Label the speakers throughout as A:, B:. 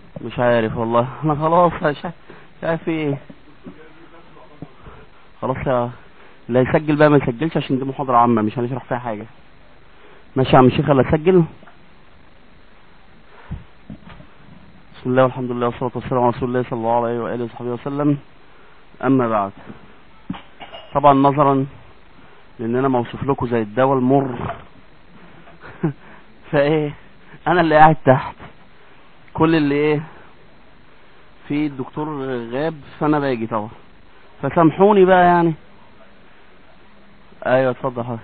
A: مش عارف والله انا خلاص مش عارف مش عارف في ايه خلاص يا لا يسجل بقى ما يسجلش عشان دي محاضرة عامة مش هنشرح فيها حاجة ماشي يا عم الشيخ يلا سجل بسم الله والحمد لله والصلاة والسلام على رسول الله صلى الله عليه وآله وصحبه وسلم أما بعد طبعا نظرا لأن أنا موصوف لكم زي الدواء المر فإيه أنا اللي قاعد تحت كل اللي إيه في الدكتور غاب فأنا باجي طبعا فسامحوني بقى يعني ايوه اتفضل حضرتك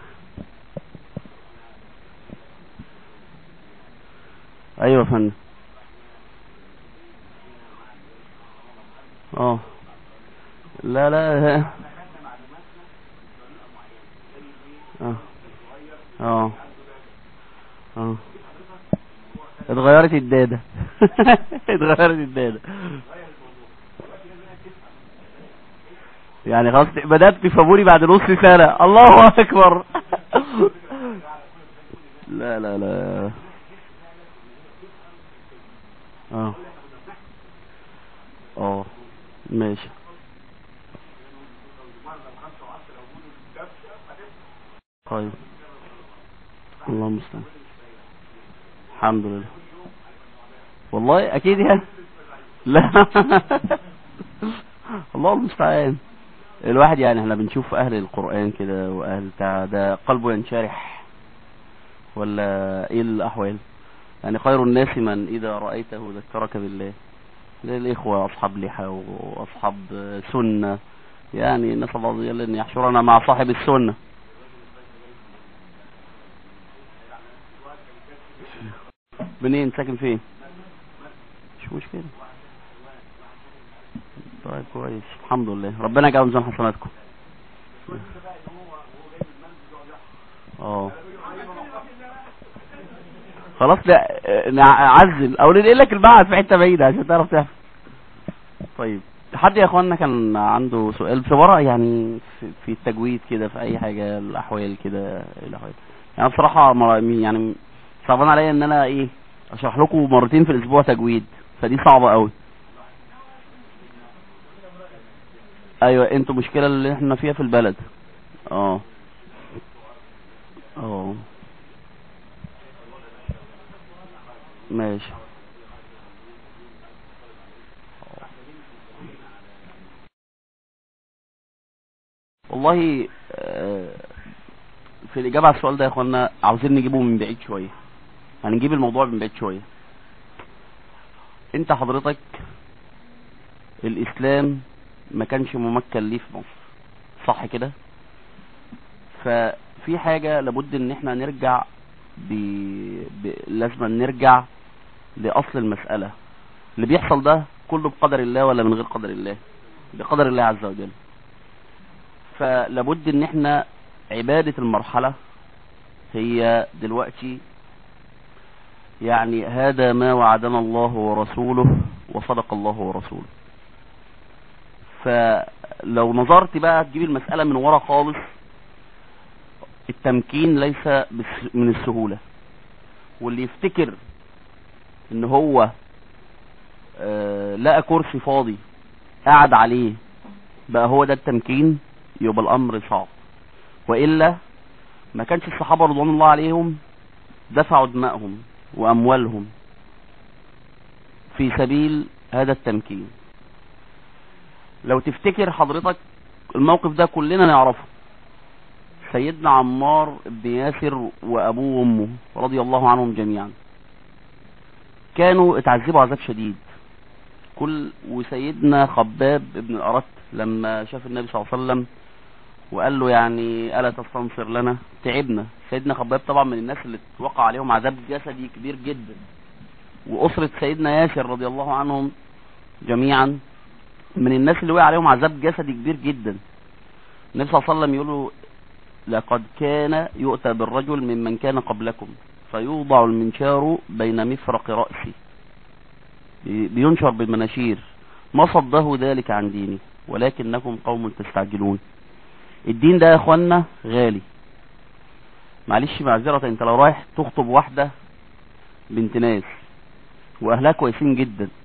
A: ايوه يا فندم اه لا لا اه اه اه اتغيرت الدادة اتغيرت الدادة يعني خلاص بدأت تفهموني بعد نص سنة الله أكبر لا لا لا اه اه ماشي طيب الله المستعان الحمد لله والله اكيد يعني لا الله المستعان الواحد يعني احنا بنشوف اهل القرآن كده واهل بتاع ده قلبه ينشرح ولا ايه الاحوال يعني خير الناس من اذا رأيته ذكرك بالله زي الاخوة اصحاب لحى واصحاب سنة يعني نسأل الله عز وجل ان يحشرنا مع صاحب السنة منين ساكن فين مش مشكلة طيب كويس الحمد لله ربنا يجعل ميزان حسناتكم اه خلاص لا نعزل او ننقل لك البعث في حته بعيده عشان تعرف تحفظ طيب حد يا اخوانا كان عنده سؤال في ورق يعني في, في التجويد كده في اي حاجه الاحوال كده الاحوال يعني بصراحه يعني صعبان عليا ان انا ايه اشرح لكم مرتين في الاسبوع تجويد فدي صعبه قوي ايوه انتوا مشكلة اللي احنا فيها في البلد اه اه ماشي والله في الاجابة على السؤال ده يا اخوانا عاوزين نجيبه من بعيد شوية هنجيب الموضوع من بعيد شوية انت حضرتك الاسلام ما كانش ممكن ليه في مصر صح كده ففي حاجة لابد ان احنا نرجع ب... ب... لازم نرجع لاصل المسألة اللي بيحصل ده كله بقدر الله ولا من غير قدر الله بقدر الله عز وجل فلابد ان احنا عبادة المرحلة هي دلوقتي يعني هذا ما وعدنا الله ورسوله وصدق الله ورسوله فلو نظرت بقى تجيب المسألة من ورا خالص التمكين ليس من السهولة واللي يفتكر ان هو آه لقى كرسي فاضي قعد عليه بقى هو ده التمكين يبقى الامر صعب وإلا ما كانش الصحابة رضوان الله عليهم دفعوا دمائهم واموالهم في سبيل هذا التمكين لو تفتكر حضرتك الموقف ده كلنا نعرفه سيدنا عمار بن ياسر وابوه وامه رضي الله عنهم جميعا كانوا اتعذبوا عذاب شديد كل وسيدنا خباب بن الأرت لما شاف النبي صلى الله عليه وسلم وقال له يعني ألا تستنصر لنا تعبنا سيدنا خباب طبعا من الناس اللي وقع عليهم عذاب جسدي كبير جدا وأسرة سيدنا ياسر رضي الله عنهم جميعا من الناس اللي وقع عليهم عذاب جسدي كبير جدا النبي صلى الله عليه وسلم يقول له لقد كان يؤتى بالرجل ممن كان قبلكم فيوضع المنشار بين مفرق رأسي بينشر بالمناشير ما صده ذلك عن ديني ولكنكم قوم تستعجلون الدين ده يا اخوانا غالي معلش معذرة انت لو رايح تخطب واحدة بنت ناس واهلها كويسين جدا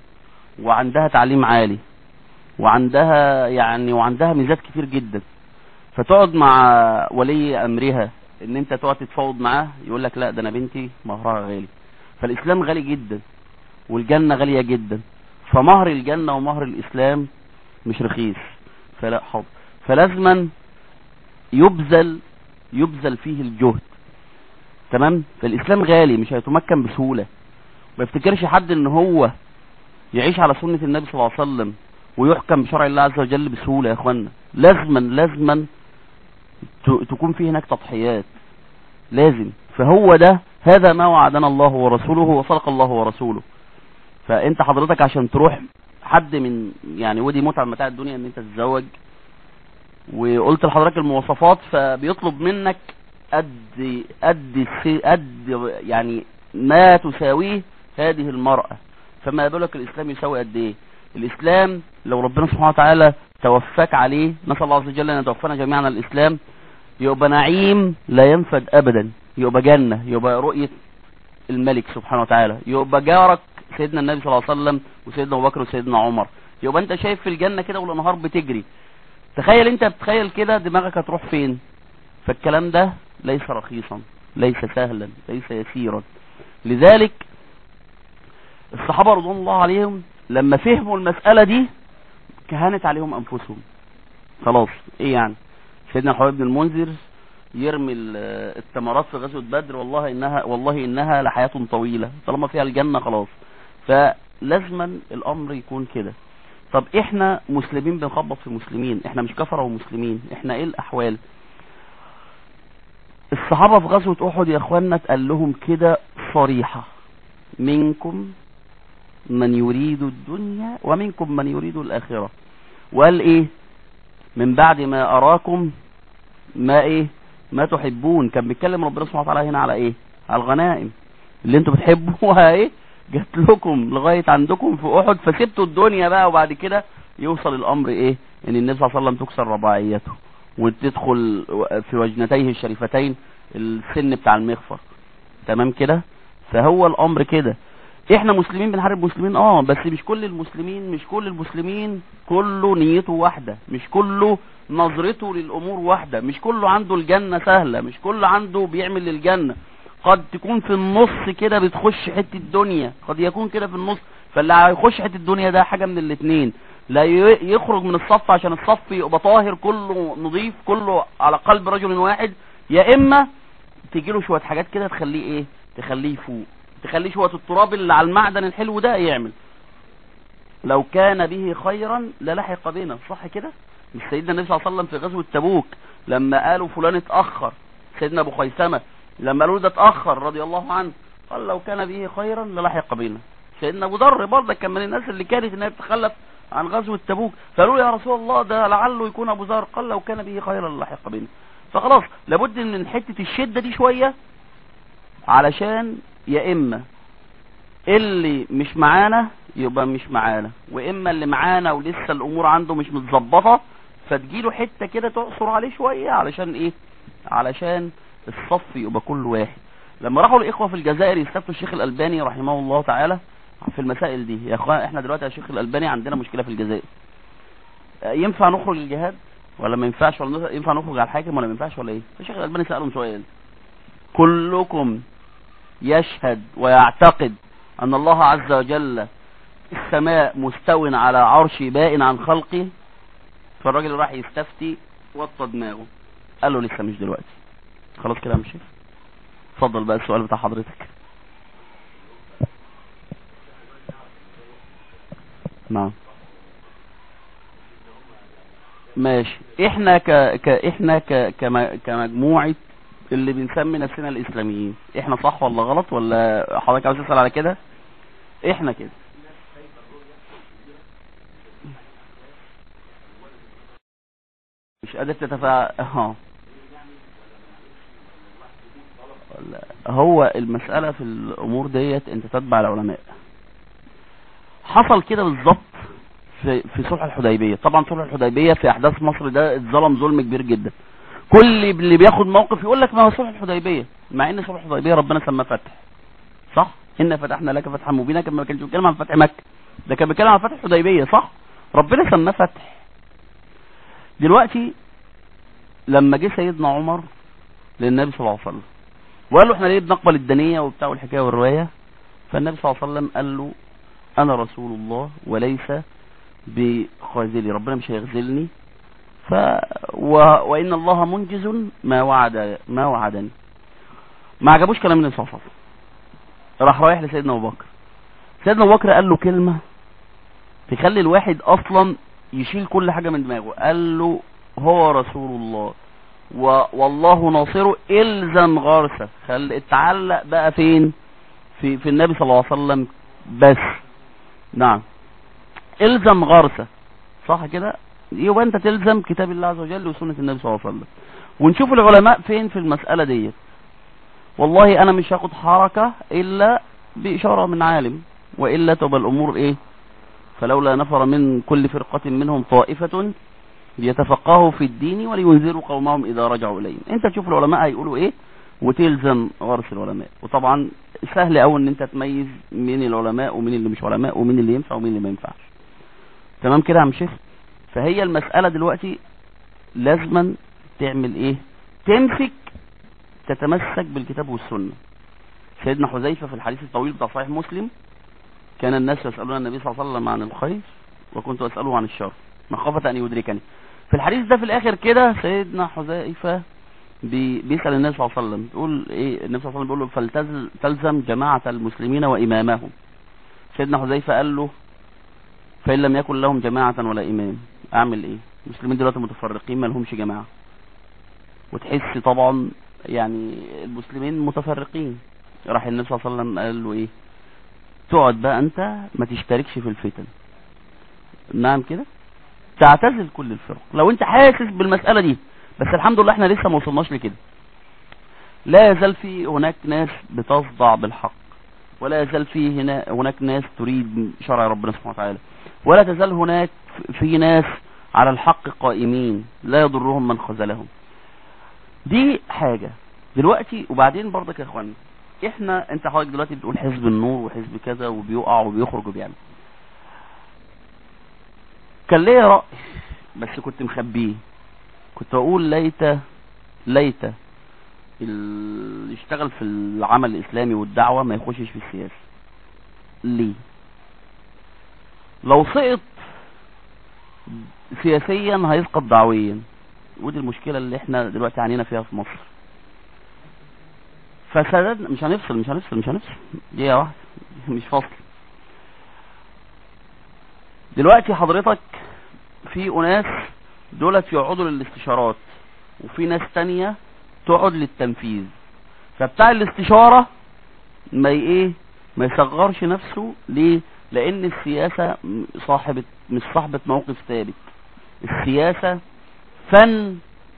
A: وعندها تعليم عالي وعندها يعني وعندها ميزات كتير جدا فتقعد مع ولي امرها ان انت تقعد تتفاوض معاه يقول لك لا ده انا بنتي مهرها غالي فالاسلام غالي جدا والجنة غالية جدا فمهر الجنة ومهر الاسلام مش رخيص فلا حظ فلازما يبذل يبذل فيه الجهد تمام فالاسلام غالي مش هيتمكن بسهولة ما يفتكرش حد ان هو يعيش على سنة النبي صلى الله عليه وسلم ويحكم بشرع الله عز وجل بسهولة يا اخوانا لازما لازما تكون فيه هناك تضحيات لازم فهو ده هذا ما وعدنا الله ورسوله وصدق الله ورسوله فانت حضرتك عشان تروح حد من يعني ودي متعه متاع الدنيا ان انت تتزوج وقلت لحضرتك المواصفات فبيطلب منك قد قد قد يعني ما تساويه هذه المرأة فما بالك الاسلام يساوي قد ايه الاسلام لو ربنا سبحانه وتعالى توفاك عليه نسال الله عز وجل ان يتوفانا جميعا الاسلام يبقى نعيم لا ينفد ابدا يبقى جنة يبقى رؤية الملك سبحانه وتعالى يبقى جارك سيدنا النبي صلى الله عليه وسلم وسيدنا ابو بكر وسيدنا عمر يبقى انت شايف في الجنة كده والانهار بتجري تخيل انت بتخيل كده دماغك هتروح فين فالكلام ده ليس رخيصا ليس سهلا ليس يسيرا لذلك الصحابة رضوان الله عليهم لما فهموا المسألة دي كهانت عليهم انفسهم خلاص ايه يعني سيدنا الحبيب بن المنذر يرمي التمرات في غزوة بدر والله انها والله انها لحياة طويلة طالما فيها الجنة خلاص فلازما الامر يكون كده طب احنا مسلمين بنخبط في مسلمين احنا مش كفرة ومسلمين احنا ايه الاحوال الصحابة في غزوة احد يا اخوانا اتقال لهم كده صريحة منكم من يريد الدنيا ومنكم من يريد الاخرة وقال ايه من بعد ما اراكم ما ايه ما تحبون كان بيتكلم ربنا سبحانه وتعالى هنا على ايه على الغنائم اللي انتوا بتحبوها ايه جات لكم لغايه عندكم في احد فسبتوا الدنيا بقى وبعد كده يوصل الامر ايه ان النبي صلى الله عليه وسلم تكسر رباعيته وتدخل في وجنتيه الشريفتين السن بتاع المغفر تمام كده فهو الامر كده احنا مسلمين بنحارب مسلمين اه بس مش كل المسلمين مش كل المسلمين كله نيته واحده مش كله نظرته للامور واحده مش كله عنده الجنه سهله مش كله عنده بيعمل للجنه قد تكون في النص كده بتخش حته الدنيا قد يكون كده في النص فاللي هيخش حته الدنيا ده حاجه من الاثنين لا يخرج من الصف عشان الصف يبقى طاهر كله نظيف كله على قلب رجل واحد يا اما تجي له شويه حاجات كده تخليه ايه تخليه يفوق تخليه شويه التراب اللي على المعدن الحلو ده يعمل لو كان به خيرا للحق بنا صح كده مش سيدنا النبي صلى الله عليه وسلم في غزوه تبوك لما قالوا فلان اتاخر سيدنا ابو خيثمه لما قالوا ده اتاخر رضي الله عنه قال لو كان به خيرا للحق بنا سيدنا ابو ذر برضه كان من الناس اللي كانت انها تتخلف عن غزوه تبوك فقالوا يا رسول الله ده لعله يكون ابو ذر قال لو كان به خيرا للحق بنا فخلاص لابد من حته الشده دي شويه علشان يا اما اللي مش معانا يبقى مش معانا واما اللي معانا ولسه الامور عنده مش متظبطه فتجيله حته كده تعصر عليه شويه علشان ايه علشان الصف يبقى كل واحد لما راحوا الاخوه في الجزائر يستفتوا الشيخ الالباني رحمه الله تعالى في المسائل دي يا اخوان احنا دلوقتي يا شيخ الالباني عندنا مشكله في الجزائر ينفع نخرج الجهاد ولا ما ينفعش ولا ينفع نخرج على الحاكم ولا ما ينفعش ولا ايه الشيخ الالباني سالهم سؤال كلكم يشهد ويعتقد ان الله عز وجل السماء مستو على عرش بائن عن خلقه فالراجل راح يستفتي وطى دماغه قال له لسه مش دلوقتي خلاص كده مشي اتفضل بقى السؤال بتاع حضرتك نعم ماشي احنا ك... ك... احنا ك... كم... كمجموعه اللي بنسمي نفسنا الاسلاميين احنا صح ولا غلط ولا حضرتك عاوز تسال على كده احنا كده مش قادر تتفاعل اه هو المسألة في الأمور ديت أنت تتبع العلماء حصل كده بالظبط في في صلح الحديبية طبعا صلح الحديبية في أحداث مصر ده اتظلم ظلم كبير جدا كل اللي بياخد موقف يقول لك ما هو صلح الحديبية مع ان صلح الحديبية ربنا سماه فتح صح إن فتحنا لك فتحا مبينا كما كانش بيتكلم عن فتح مكة ده كان بيتكلم عن فتح الحديبيه صح ربنا سماه فتح دلوقتي لما جه سيدنا عمر للنبي صلى الله عليه وسلم وقال له احنا ليه بنقبل الدنيه وبتاع والحكايه والروايه فالنبي صلى الله عليه وسلم قال له انا رسول الله وليس بخازلي ربنا مش هيخذلني ف و... وان الله منجز ما وعد ما وعدني ما عجبوش كلام النبي صلى الله عليه وسلم راح رايح لسيدنا ابو بكر سيدنا ابو بكر قال له كلمه تخلي الواحد اصلا يشيل كل حاجه من دماغه قال له هو رسول الله و... والله ناصره الزم غرسه خل اتعلق بقى فين في في النبي صلى الله عليه وسلم بس نعم الزم غرسه صح كده يبقى انت تلزم كتاب الله عز وجل وسنه النبي صلى الله عليه وسلم ونشوف العلماء فين في المساله ديت والله انا مش هاخد حركه الا باشاره من عالم والا تبقى الامور ايه فلولا نفر من كل فرقه منهم طائفه ليتفقهوا في الدين ولينذروا قومهم اذا رجعوا اليهم انت تشوف العلماء هيقولوا ايه وتلزم غرس العلماء وطبعا سهل قوي ان انت تميز مين العلماء ومين اللي مش علماء ومين اللي ينفع ومين اللي ما ينفعش تمام كده يا عم شيخ فهي المسألة دلوقتي لازما تعمل ايه تمسك تتمسك بالكتاب والسنة سيدنا حذيفة في الحديث الطويل بتاع صحيح مسلم كان الناس يسألون النبي صلى الله عليه وسلم عن الخير وكنت أسأله عن الشر مخافة أن يدركني في الحديث ده في الآخر كده سيدنا حذيفة بي بيسأل النبي صلى الله عليه وسلم بيقول ايه النبي صلى الله عليه وسلم بيقول له فلتلزم جماعة المسلمين وإمامهم سيدنا حذيفة قال له فإن لم يكن لهم جماعة ولا إمام أعمل إيه المسلمين دلوقتي متفرقين ما لهمش جماعة وتحس طبعا يعني المسلمين متفرقين راح النبي صلى الله عليه وسلم قال له إيه تقعد بقى أنت ما تشتركش في الفتن نعم كده تعتزل كل الفرق لو أنت حاسس بالمسألة دي بس الحمد لله احنا لسه ما وصلناش لكده لا يزال في هناك ناس بتصدع بالحق ولا يزال في هنا هناك ناس تريد شرع ربنا سبحانه وتعالى ولا تزال هناك في ناس على الحق قائمين لا يضرهم من خذلهم دي حاجة دلوقتي وبعدين برضك يا اخوان احنا انت حضرتك دلوقتي بتقول حزب النور وحزب كذا وبيقع وبيخرج وبيعمل كان ليا رأي بس كنت مخبيه كنت اقول ليت ليت اللي يشتغل في العمل الاسلامي والدعوة ما يخشش في السياسة ليه لو سقط سياسيا هيسقط دعويا ودي المشكلة اللي احنا دلوقتي عانينا فيها في مصر فسددنا مش هنفصل مش هنفصل مش هنفصل دقيقة واحدة مش فصل دلوقتي حضرتك في اناس دولت يقعدوا للاستشارات وفي ناس تانية تقعد للتنفيذ فبتاع الاستشارة ما ايه ما يصغرش نفسه ليه لان السياسة صاحبة مش صاحبة موقف ثابت السياسة فن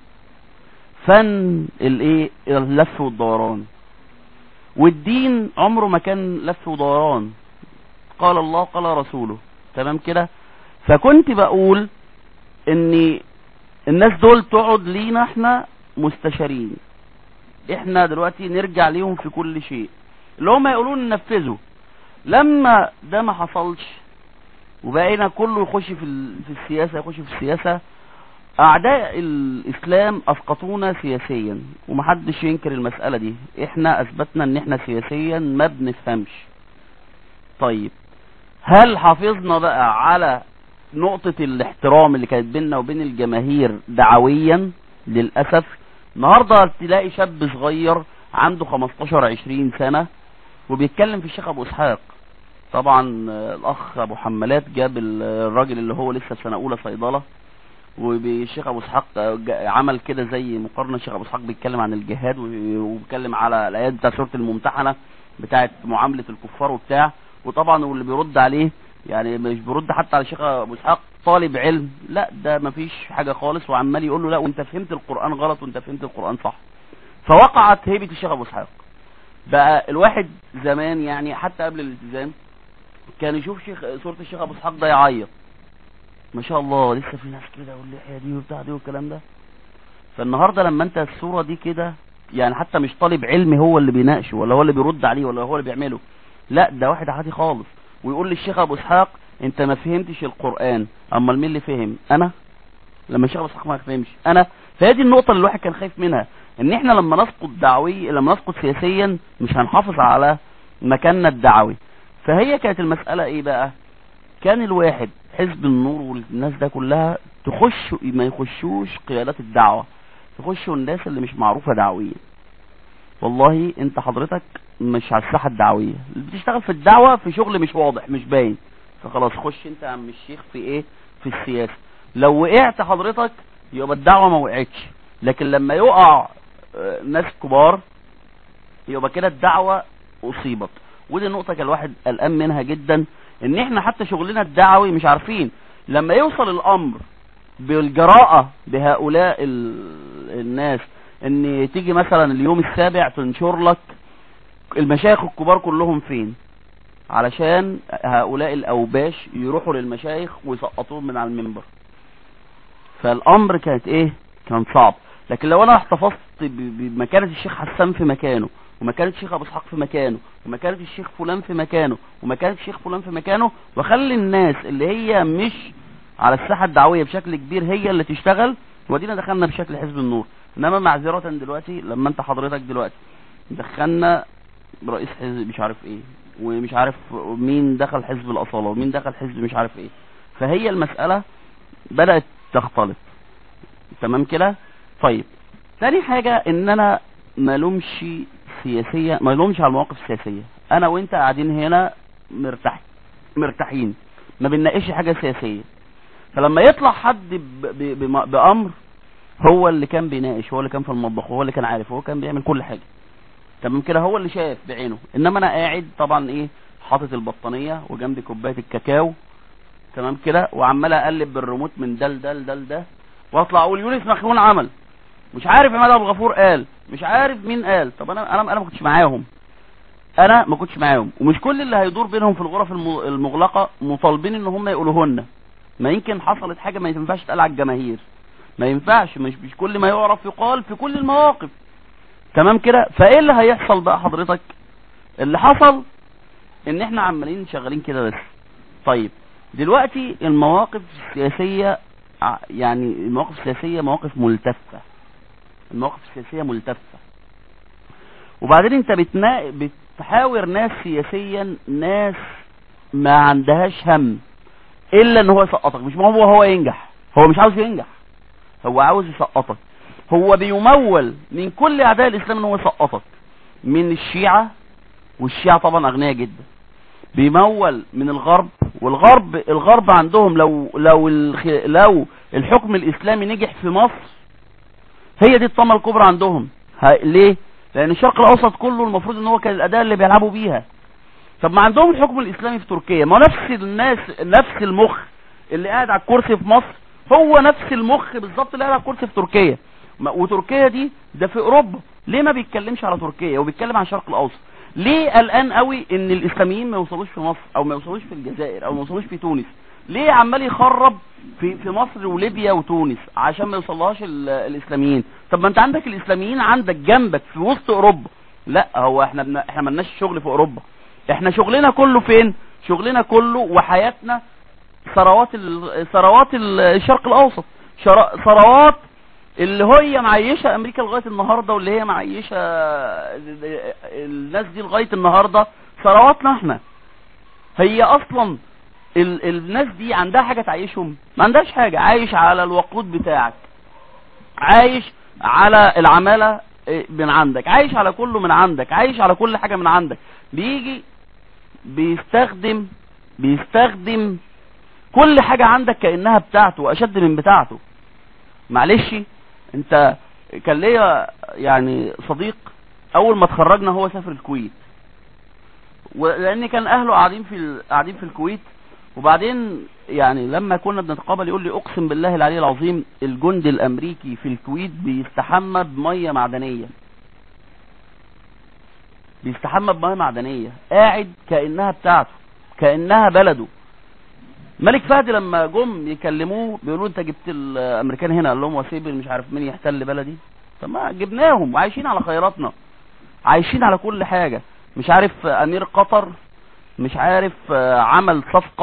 A: فن الايه اللف والدوران والدين عمره ما كان لف ودوران قال الله قال رسوله تمام كده فكنت بقول ان الناس دول تقعد لينا احنا مستشارين احنا دلوقتي نرجع ليهم في كل شيء اللي هم يقولون ننفذه لما ده ما حصلش وبقينا كله يخش في في السياسه يخش في السياسه اعداء الاسلام اسقطونا سياسيا ومحدش ينكر المساله دي احنا اثبتنا ان احنا سياسيا ما بنفهمش طيب هل حافظنا بقى على نقطة الاحترام اللي كانت بيننا وبين الجماهير دعويا للأسف النهاردة تلاقي شاب صغير عنده 15 20 سنة وبيتكلم في الشيخ ابو اسحاق طبعا الاخ ابو حمالات جاب الراجل اللي هو لسه في سنه اولى صيدله والشيخ ابو اسحاق عمل كده زي مقارنه الشيخ ابو اسحاق بيتكلم عن الجهاد وبيتكلم على الايات بتاع سوره الممتحنه بتاعه معامله الكفار وبتاع وطبعا واللي بيرد عليه يعني مش بيرد حتى على الشيخ ابو اسحاق طالب علم لا ده مفيش حاجه خالص وعمال يقول له لا وانت فهمت القران غلط وانت فهمت القران صح فوقعت هيبه الشيخ ابو اسحاق بقى الواحد زمان يعني حتى قبل الالتزام كان يشوف شيخ صورة الشيخ ابو اسحاق ده يعيط ما شاء الله لسه في ناس كده واللحيه دي وبتاع دي والكلام ده فالنهارده لما انت الصوره دي كده يعني حتى مش طالب علم هو اللي بيناقشه ولا هو اللي بيرد عليه ولا هو اللي بيعمله لا ده واحد عادي خالص ويقول للشيخ ابو اسحاق انت ما فهمتش القرآن امال مين اللي فهم انا لما الشيخ ابو ما فهمش انا فهذه النقطة اللي الواحد كان خايف منها ان احنا لما نسقط دعوي لما نسقط سياسيا مش هنحافظ على مكاننا الدعوي فهي كانت المسألة ايه بقى كان الواحد حزب النور والناس ده كلها تخش ما يخشوش قيادات الدعوة تخشوا الناس اللي مش معروفة دعويا والله انت حضرتك مش على الساحة الدعوية بتشتغل في الدعوة في شغل مش واضح مش باين فخلاص خش انت يا عم الشيخ في ايه في السياسة لو وقعت حضرتك يبقى الدعوة ما وقعتش لكن لما يقع آه، ناس كبار يبقى كده الدعوة اصيبت ودي النقطة كان الواحد قلقان منها جدا ان احنا حتى شغلنا الدعوي مش عارفين لما يوصل الامر بالجراءة بهؤلاء الناس ان تيجي مثلا اليوم السابع تنشر لك المشايخ الكبار كلهم فين علشان هؤلاء الاوباش يروحوا للمشايخ ويسقطوهم من على المنبر فالامر كانت ايه كان صعب لكن لو انا احتفظت بمكانة الشيخ حسان في مكانه ومكانة الشيخ ابو اسحاق في مكانه ومكانة الشيخ فلان في مكانه ومكانة الشيخ فلان في مكانه واخلي الناس اللي هي مش على الساحة الدعوية بشكل كبير هي اللي تشتغل ودينا دخلنا بشكل حزب النور انما معذرة دلوقتي لما انت حضرتك دلوقتي دخلنا رئيس حزب مش عارف ايه ومش عارف مين دخل حزب الاصالة ومين دخل حزب مش عارف ايه فهي المسألة بدأت تختلط تمام كده طيب تاني حاجة ان انا ما لومش سياسية ما لومش على المواقف السياسية انا وانت قاعدين هنا مرتاح مرتاحين ما بنناقش حاجة سياسية فلما يطلع حد بامر هو اللي كان بيناقش هو اللي كان في المطبخ هو اللي كان عارف هو كان بيعمل كل حاجة تمام كده هو اللي شاف بعينه انما انا قاعد طبعا ايه حاطط البطانية وجنبي كوباية الكاكاو تمام كده وعمال اقلب بالريموت من ده لده لده لده واطلع اقول يونس مخلون عمل مش عارف عماد ابو الغفور قال مش عارف مين قال طب انا انا انا ما كنتش معاهم انا ما كنتش معاهم ومش كل اللي هيدور بينهم في الغرف المغلقه مطالبين ان هم يقولوهن ما يمكن حصلت حاجه ما ينفعش تقال على الجماهير ما ينفعش مش مش كل ما يعرف يقال في كل المواقف تمام كده فايه اللي هيحصل بقى حضرتك اللي حصل ان احنا عمالين شغالين كده بس طيب دلوقتي المواقف السياسية يعني المواقف السياسية مواقف ملتفة المواقف السياسية ملتفة وبعدين انت بتنا... بتحاور ناس سياسيا ناس ما عندهاش هم الا ان هو يسقطك مش ما هو هو ينجح هو مش عاوز ينجح هو عاوز يسقطك هو بيمول من كل اعداء الاسلام ان هو يسقطك من الشيعة والشيعة طبعا اغنياء جدا بيمول من الغرب والغرب الغرب عندهم لو لو لو الحكم الاسلامي نجح في مصر هي دي الطامه الكبرى عندهم ليه لان الشرق الاوسط كله المفروض ان هو كان الاداه اللي بيلعبوا بيها طب ما عندهم الحكم الاسلامي في تركيا ما نفس الناس نفس المخ اللي قاعد على الكرسي في مصر هو نفس المخ بالظبط اللي قاعد على الكرسي في تركيا وتركيا دي ده في اوروبا ليه ما بيتكلمش على تركيا وبيتكلم عن الشرق الاوسط ليه قلقان قوي ان الاسلاميين ما يوصلوش في مصر او ما يوصلوش في الجزائر او ما يوصلوش في تونس ليه عمال يخرب في في مصر وليبيا وتونس عشان ما يوصلهاش الاسلاميين طب ما انت عندك الاسلاميين عندك جنبك في وسط اوروبا لا هو احنا بنا احنا مالناش شغل في اوروبا احنا شغلنا كله فين شغلنا كله وحياتنا ثروات ثروات الشرق الاوسط ثروات اللي هي معيشة امريكا لغاية النهاردة واللي هي معيشة الناس دي لغاية النهاردة ثرواتنا احنا هي اصلا ال الناس دي عندها حاجة تعيشهم ما عندهاش حاجة عايش على الوقود بتاعك عايش على العمالة إيه، من عندك عايش على كله من عندك عايش على كل حاجة من عندك بيجي بيستخدم بيستخدم كل حاجة عندك كأنها بتاعته واشد من بتاعته معلش انت كان ليا يعني صديق اول ما اتخرجنا هو سافر الكويت ولان كان اهله قاعدين في قاعدين في الكويت وبعدين يعني لما كنا بنتقابل يقول لي اقسم بالله العلي العظيم الجندي الامريكي في الكويت بيستحمى بميه معدنيه بيستحمى بميه معدنيه قاعد كانها بتاعته كانها بلده ملك فهد لما جم يكلموه بيقولوا انت جبت الامريكان هنا قال لهم وسيب مش عارف مين يحتل بلدي طب ما جبناهم وعايشين على خيراتنا عايشين على كل حاجة مش عارف امير قطر مش عارف عمل صفقة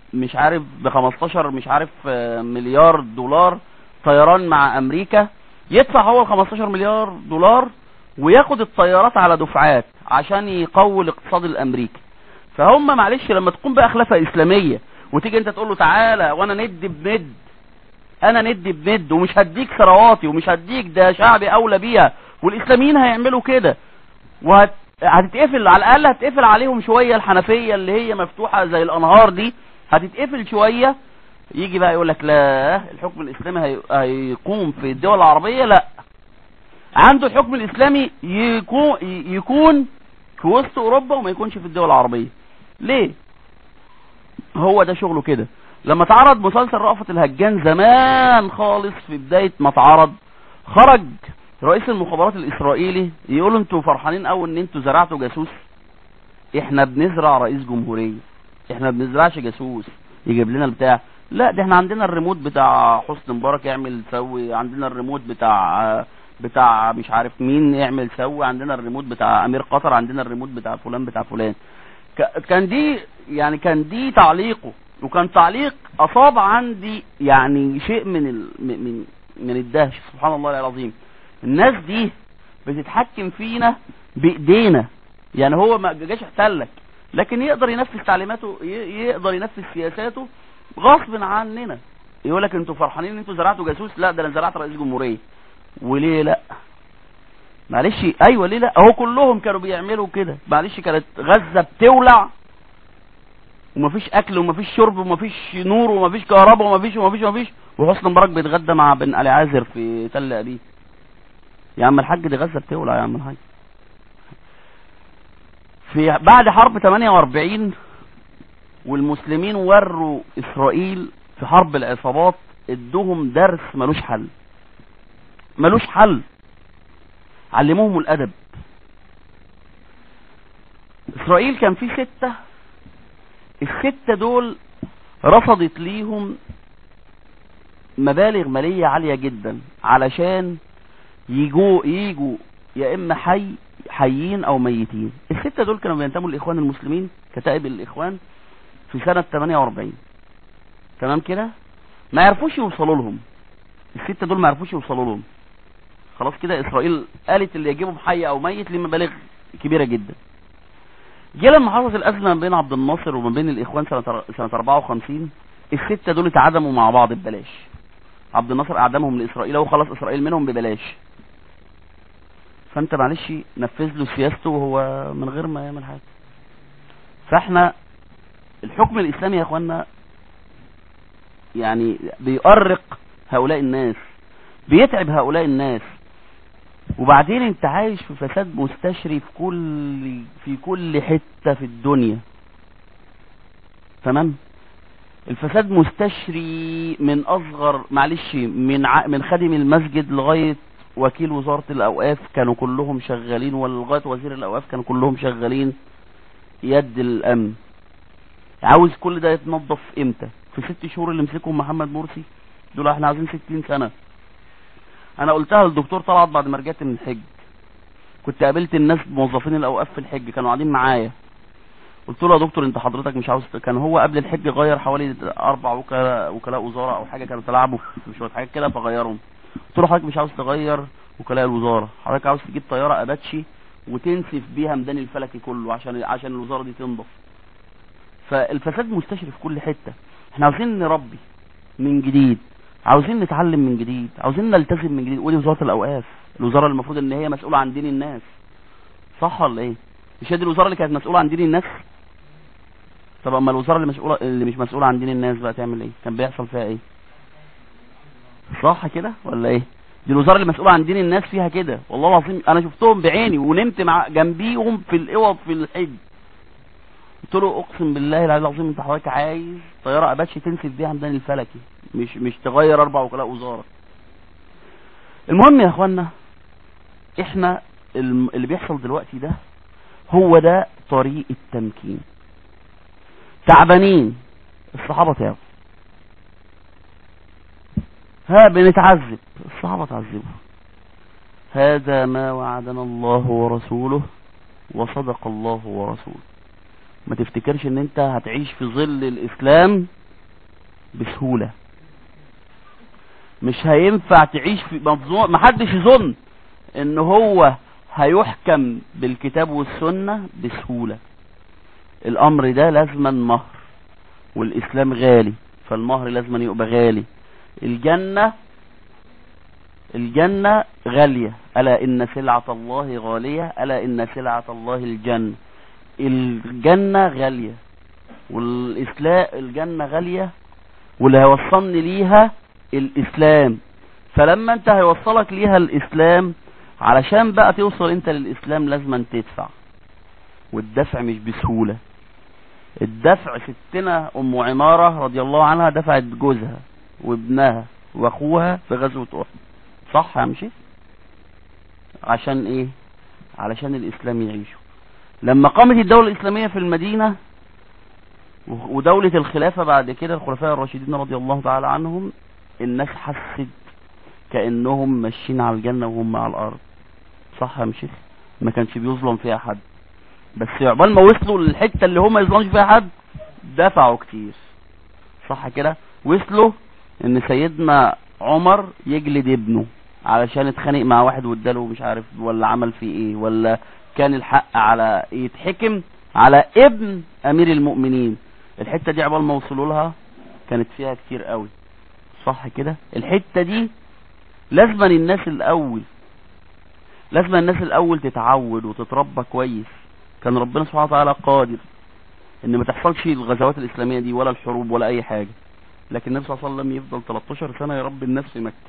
A: مش عارف ب 15 مش عارف آه، مليار دولار طيران مع امريكا يدفع هو ال 15 مليار دولار وياخد الطيارات على دفعات عشان يقوي الاقتصاد الامريكي فهم معلش لما تقوم بقى خلافه اسلاميه وتيجي انت تقول له تعالى وانا ند بند انا ند بند ومش هديك ثرواتي ومش هديك ده شعبي اولى بيها والاسلاميين هيعملوا كده وهت هتتقفل على الاقل هتقفل عليهم شويه الحنفيه اللي هي مفتوحه زي الانهار دي هتتقفل شويه يجي بقى يقول لك لا الحكم الاسلامي هي... هيقوم في الدول العربيه لا عنده الحكم الاسلامي يكون يكون في وسط اوروبا وما يكونش في الدول العربيه ليه هو ده شغله كده لما اتعرض مسلسل رأفت الهجان زمان خالص في بداية ما اتعرض خرج رئيس المخابرات الاسرائيلي يقول انتوا فرحانين قوي ان انتوا زرعتوا جاسوس احنا بنزرع رئيس جمهورية احنا بنزرعش جاسوس يجيب لنا البتاع لا ده احنا عندنا الريموت بتاع حسني مبارك يعمل سوي عندنا الريموت بتاع بتاع مش عارف مين يعمل سوي عندنا الريموت بتاع امير قطر عندنا الريموت بتاع فلان بتاع فلان ك- كان دي يعني كان دي تعليقه وكان تعليق اصاب عندي يعني شيء من ال... من من- من الدهش سبحان الله العظيم الناس دي بتتحكم فينا بايدينا يعني هو ما جاش احتلك لكن يقدر ينفذ تعليماته ي- يقدر ينفذ سياساته غصب عننا يقول لك انتوا فرحانين ان انتوا زرعتوا جاسوس لا ده انا زرعت رئيس جمهوريه وليه لا معلش ايوه ليه لا اهو كلهم كانوا بيعملوا كده معلش كانت غزه بتولع ومفيش اكل ومفيش شرب ومفيش نور ومفيش كهرباء ومفيش ومفيش ومفيش وحسن مبارك بيتغدى مع بن علي عازر في تل ابيب يا عم الحاج دي غزه بتولع يا عم الحاج في بعد حرب 48 والمسلمين وروا اسرائيل في حرب العصابات ادوهم درس ملوش حل ملوش حل علموهم الادب اسرائيل كان في ستة الستة دول رفضت ليهم مبالغ مالية عالية جدا علشان يجوا يجوا يا اما حي حيين او ميتين الستة دول كانوا بينتموا للاخوان المسلمين كتائب الاخوان في سنة 48 تمام كده ما يعرفوش يوصلوا لهم الستة دول ما يعرفوش يوصلوا لهم خلاص كده اسرائيل قالت اللي يجيبهم حي او ميت ليه مبالغ كبيرة جدا جه لما حصلت الازمه ما بين عبد الناصر وما بين الاخوان سنه سنه 54 السته دول اتعدموا مع بعض ببلاش عبد الناصر اعدمهم لاسرائيل وخلاص اسرائيل منهم ببلاش فانت معلش نفذ له سياسته وهو من غير ما يعمل حاجه فاحنا الحكم الاسلامي يا اخوانا يعني بيؤرق هؤلاء الناس بيتعب هؤلاء الناس وبعدين انت عايش في فساد مستشري في كل في كل حتة في الدنيا تمام الفساد مستشري من اصغر معلش من ع... من خادم المسجد لغاية وكيل وزارة الاوقاف كانوا كلهم شغالين ولغاية وزير الاوقاف كانوا كلهم شغالين يد الامن عاوز كل ده يتنظف امتى في ست شهور اللي مسكهم محمد مرسي دول احنا عايزين ستين سنة انا قلتها للدكتور طلعت بعد ما رجعت من الحج كنت قابلت الناس موظفين الاوقاف في الحج كانوا قاعدين معايا قلت له يا دكتور انت حضرتك مش عاوز كان هو قبل الحج غير حوالي اربع وكلاء وكلاء وزاره او حاجه كانوا تلعبوا في شويه حاجات كده فغيرهم قلت له حضرتك مش عاوز تغير وكلاء الوزاره حضرتك عاوز تجيب طياره اباتشي وتنسف بيها ميدان الفلكي كله عشان عشان الوزاره دي تنضف فالفساد مستشري في كل حته احنا عاوزين نربي من جديد عاوزين نتعلم من جديد عاوزين نلتزم من جديد ودي وزاره الاوقاف الوزاره اللي المفروض ان هي مسؤوله عن دين الناس صح ولا ايه مش هي دي الوزاره اللي كانت مسؤوله عن دين الناس طب اما الوزاره اللي مسؤوله اللي مش مسؤوله عن دين الناس بقى تعمل ايه كان بيحصل فيها ايه صح كده ولا ايه دي الوزاره اللي مسؤوله عن دين الناس فيها كده والله العظيم انا شفتهم بعيني ونمت مع جنبيهم في الاوض في الحج قلت له اقسم بالله العلي العظيم انت حضرتك عايز طياره اباتشي تنسف بيها ميدان الفلكي مش مش تغير اربع وكلاء وزاره المهم يا اخوانا احنا الم- اللي بيحصل دلوقتي ده هو ده طريق التمكين تعبانين الصحابه تعبوا ها بنتعذب الصحابه تعذبوا هذا ما وعدنا الله ورسوله وصدق الله ورسوله ما تفتكرش ان انت هتعيش في ظل الاسلام بسهولة مش هينفع تعيش في منظومة محدش يظن ان هو هيحكم بالكتاب والسنة بسهولة الامر ده لازما مهر والاسلام غالي فالمهر لازما يبقى غالي الجنة الجنة غالية ألا إن سلعة الله غالية ألا إن سلعة الله الجنة الجنة غالية والإسلام الجنة غالية واللي هيوصلني ليها الإسلام فلما أنت هيوصلك ليها الإسلام علشان بقى توصل أنت للإسلام لازم تدفع والدفع مش بسهولة الدفع ستنا أم عمارة رضي الله عنها دفعت جوزها وابنها واخوها في غزوة احد صح يا مشي عشان ايه علشان الاسلام يعيشوا لما قامت الدولة الاسلامية في المدينة ودولة الخلافة بعد كده الخلفاء الراشدين رضي الله تعالى عنهم الناس حست كأنهم ماشيين على الجنة وهم على الارض صح يا مشي ما كانش بيظلم فيها حد بس عقبال ما وصلوا للحتة اللي هم يظلمش فيها حد دفعوا كتير صح كده وصلوا ان سيدنا عمر يجلد ابنه علشان اتخانق مع واحد واداله مش عارف ولا عمل فيه ايه ولا كان الحق على يتحكم على ابن امير المؤمنين الحتة دي عبال ما وصلوا لها كانت فيها كتير قوي صح كده الحتة دي لازم الناس الاول لازم الناس الاول تتعود وتتربى كويس كان ربنا سبحانه وتعالى قادر ان ما تحصلش الغزوات الاسلامية دي ولا الحروب ولا اي حاجة لكن النبي صلى الله عليه وسلم يفضل 13 سنة يربي الناس في مكة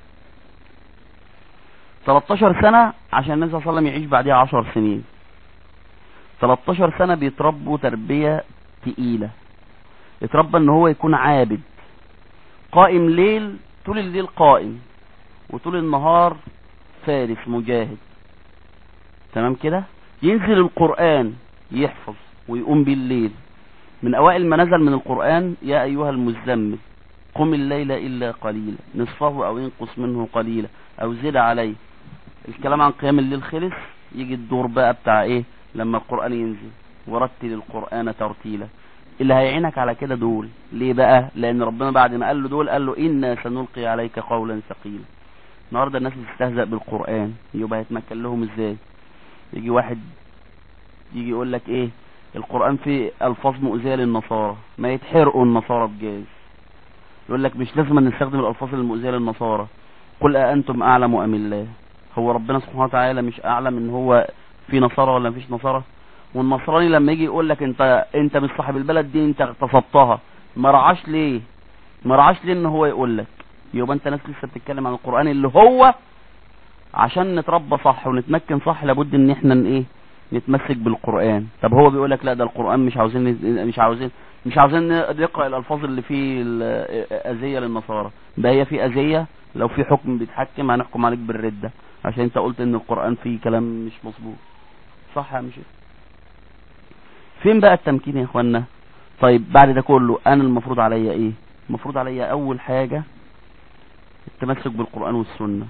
A: 13 سنة عشان النبي صلى الله عليه وسلم يعيش بعدها 10 سنين 13 سنة بيتربوا تربية تقيلة يتربى ان هو يكون عابد قائم ليل طول الليل قائم وطول النهار فارس مجاهد تمام كده ينزل القرآن يحفظ ويقوم بالليل من اوائل ما نزل من القرآن يا ايها المزمل قم الليل الا قليلا نصفه او انقص منه قليلا او زد عليه الكلام عن قيام الليل خلص يجي الدور بقى بتاع ايه لما القرآن ينزل ورتل القرآن ترتيلا اللي هيعينك على كده دول ليه بقى لان ربنا بعد ما قال له دول قال له انا سنلقي عليك قولا ثقيلا النهارده الناس بتستهزأ بالقرآن يبقى هيتمكن لهم ازاي يجي واحد يجي يقول لك ايه القرآن فيه الفاظ مؤذية للنصارى ما يتحرقوا النصارى بجاز يقول لك مش لازم نستخدم الالفاظ المؤذية للنصارى قل أأنتم أعلم أم الله هو ربنا سبحانه وتعالى مش أعلم ان هو في نصارى ولا مفيش نصارى والنصراني لما يجي يقول لك انت انت مش صاحب البلد دي انت اغتصبتها ما رعاش ليه ما رعاش ليه ان هو يقول لك يبقى انت ناس لسه بتتكلم عن القرآن اللي هو عشان نتربى صح ونتمكن صح لابد ان احنا ايه نتمسك بالقرآن طب هو بيقول لك لا ده القرآن مش عاوزين مش عاوزين مش عاوزين نقرا الالفاظ اللي فيه اذيه للنصارى ده هي في اذيه لو في حكم بيتحكم هنحكم عليك بالردة عشان انت قلت ان القرآن فيه كلام مش مظبوط صح يا مشي فين بقى التمكين يا اخوانا طيب بعد ده كله انا المفروض عليا ايه المفروض عليا اول حاجة التمسك بالقرآن والسنة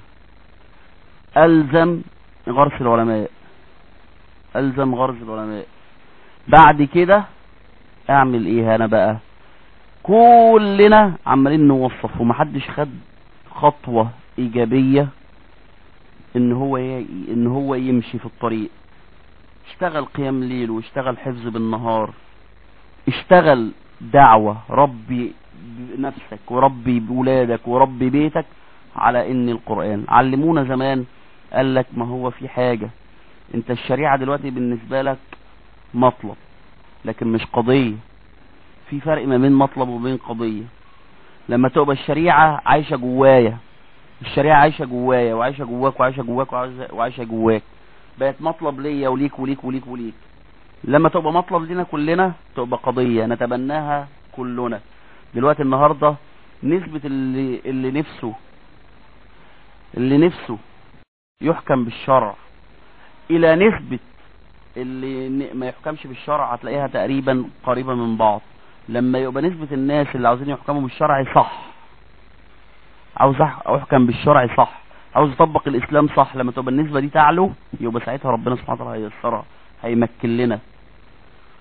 A: الزم غرس العلماء الزم غرس العلماء بعد كده اعمل ايه انا بقى كلنا عمالين نوصف ومحدش خد خطوة ايجابية ان هو ان هو يمشي في الطريق اشتغل قيام ليل واشتغل حفظ بالنهار اشتغل دعوة ربي نفسك وربي بولادك وربي بيتك على ان القرآن علمونا زمان قال لك ما هو في حاجة انت الشريعة دلوقتي بالنسبة لك مطلب لكن مش قضية في فرق ما بين مطلب وبين قضية لما تبقى الشريعة عايشة جوايا الشريعة عايشة جوايا وعايشة جواك وعايشة جواك وعايشة جواك بقت مطلب ليا وليك وليك وليك وليك لما تبقى مطلب لنا كلنا تبقى قضية نتبناها كلنا دلوقتي النهاردة نسبة اللي, اللي نفسه اللي نفسه يحكم بالشرع الى نسبة اللي ما يحكمش بالشرع هتلاقيها تقريبا قريبة من بعض لما يبقى نسبة الناس اللي عاوزين يحكموا بالشرع صح عاوز احكم بالشرع صح عاوز اطبق الاسلام صح لما تبقى النسبة دي تعلو يبقى ساعتها ربنا سبحانه وتعالى هيسرها هيمكن لنا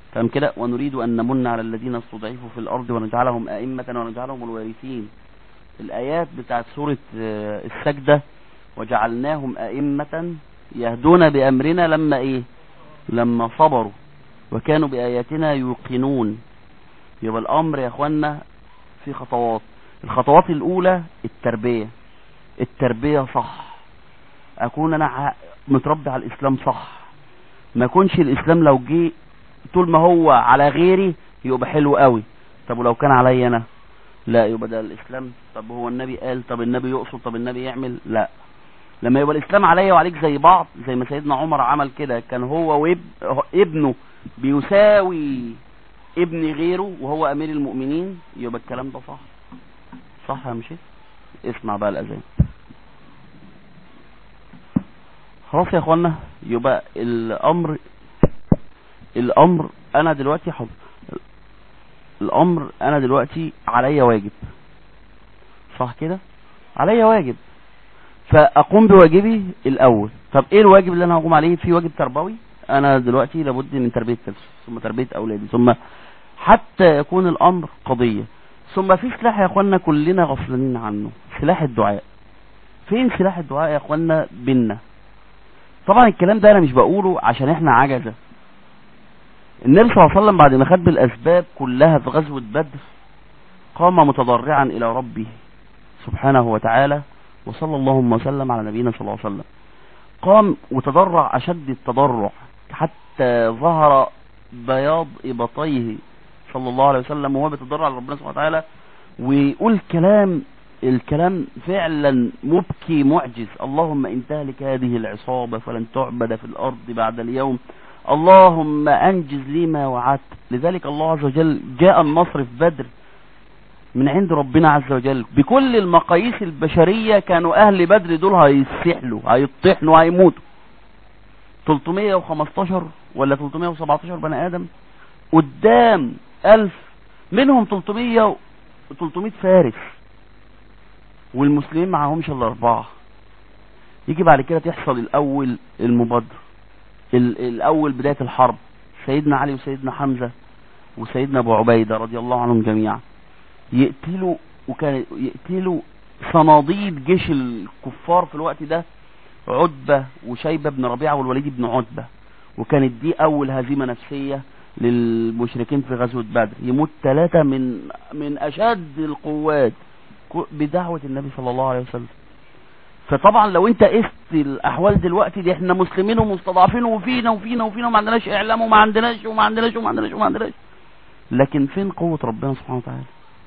A: تمام كده ونريد ان نمن على الذين استضعفوا في الارض ونجعلهم ائمه ونجعلهم الوارثين الايات بتاعت سوره آه، السجده وجعلناهم ائمه يهدون بامرنا لما ايه لما صبروا وكانوا باياتنا يوقنون يبقى الامر يا اخوانا في خطوات الخطوات الاولى التربيه التربيه صح اكون انا ع- متربي على الاسلام صح ما يكونش الاسلام لو جه طول ما هو على غيري يبقى حلو قوي طب ولو كان عليا انا لا يبقى ده الاسلام طب هو النبي قال طب النبي يقصد طب النبي يعمل لا لما يبقى الاسلام عليا وعليك زي بعض زي ما سيدنا عمر عمل كده كان هو واب ابنه بيساوي ابن غيره وهو امير المؤمنين يبقى الكلام ده صح صح يا مشيت اسمع بقى الاذان خلاص يا اخوانا يبقى الامر الامر انا دلوقتي حب الامر انا دلوقتي عليا واجب صح كده عليا واجب فاقوم بواجبي الاول طب ايه الواجب اللي انا هقوم عليه في واجب تربوي انا دلوقتي لابد من تربيه نفسي ثم تربيه اولادي ثم حتى يكون الامر قضيه ثم في سلاح يا اخوانا كلنا غفلانين عنه سلاح الدعاء فين سلاح الدعاء يا اخوانا بينا طبعا الكلام ده انا مش بقوله عشان احنا عجزه النبي صلى الله عليه وسلم بعد ما خد بالاسباب كلها في غزوه بدر قام متضرعا الى ربه سبحانه وتعالى وصلى اللهم وسلم على نبينا صلى الله عليه وسلم قام وتضرع اشد التضرع حتى ظهر بياض ابطيه صلى الله عليه وسلم وهو بيتضرع لربنا سبحانه وتعالى ويقول كلام الكلام فعلا مبكي معجز اللهم ان تهلك هذه العصابة فلن تعبد في الارض بعد اليوم اللهم انجز لي ما وعدت لذلك الله عز وجل جاء النصر في بدر من عند ربنا عز وجل بكل المقاييس البشرية كانوا اهل بدر دول هيسحلوا هيطحنوا هيموتوا 315 ولا 317 بني ادم قدام ألف منهم 300 300 فارس والمسلمين معهمش الا اربعه يجي بعد كده تحصل الاول المبادره ال- الاول بدايه الحرب سيدنا علي وسيدنا حمزه وسيدنا ابو عبيده رضي الله عنهم جميعا يقتلوا وكان يقتلوا صناديد جيش الكفار في الوقت ده عتبه وشيبه بن ربيعه والوليد بن عتبه وكانت دي اول هزيمه نفسيه للمشركين في غزوه بدر يموت ثلاثه من من اشد القوات كو- بدعوه النبي صلى الله عليه وسلم فطبعا لو انت قست الاحوال دلوقتي دي احنا مسلمين ومستضعفين وفينا وفينا وفينا وما عندناش اعلام وما عندناش وما عندناش وما عندناش وما عندناش لكن فين قوة ربنا سبحانه وتعالى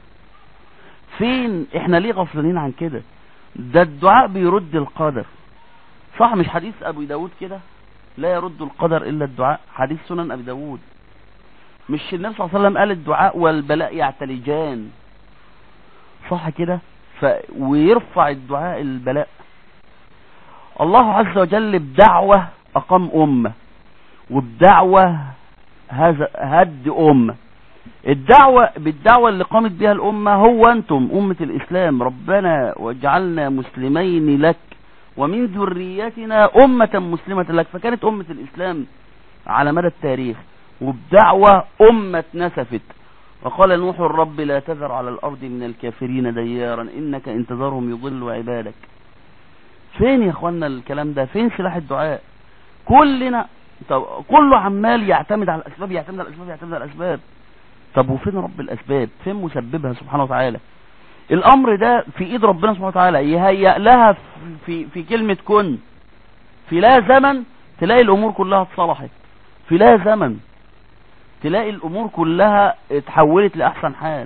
A: فين احنا ليه غفلانين عن كده ده الدعاء بيرد القدر صح مش حديث ابو داود كده لا يرد القدر الا الدعاء حديث سنن ابي داود مش النبي صلى الله عليه وسلم قال الدعاء والبلاء يعتلجان صح كده ف... ويرفع الدعاء البلاء الله عز وجل بدعوة أقام أمة وبدعوة هذا هد أمة الدعوة بالدعوة اللي قامت بها الأمة هو أنتم أمة الإسلام ربنا وجعلنا مسلمين لك ومن ذريتنا أمة مسلمة لك فكانت أمة الإسلام على مدى التاريخ وبدعوة أمة نسفت وقال نوح الرب لا تذر على الأرض من الكافرين ديارا إنك إن تذرهم يضلوا عبادك فين يا اخوانا الكلام ده فين سلاح الدعاء كلنا طب كله عمال يعتمد على الاسباب يعتمد على الاسباب يعتمد على الاسباب طب وفين رب الاسباب فين مسببها سبحانه وتعالى الامر ده في ايد ربنا سبحانه وتعالى يهيأ لها في في كلمة كن في لا زمن تلاقي الامور كلها اتصلحت في لا زمن تلاقي الامور كلها اتحولت لاحسن حال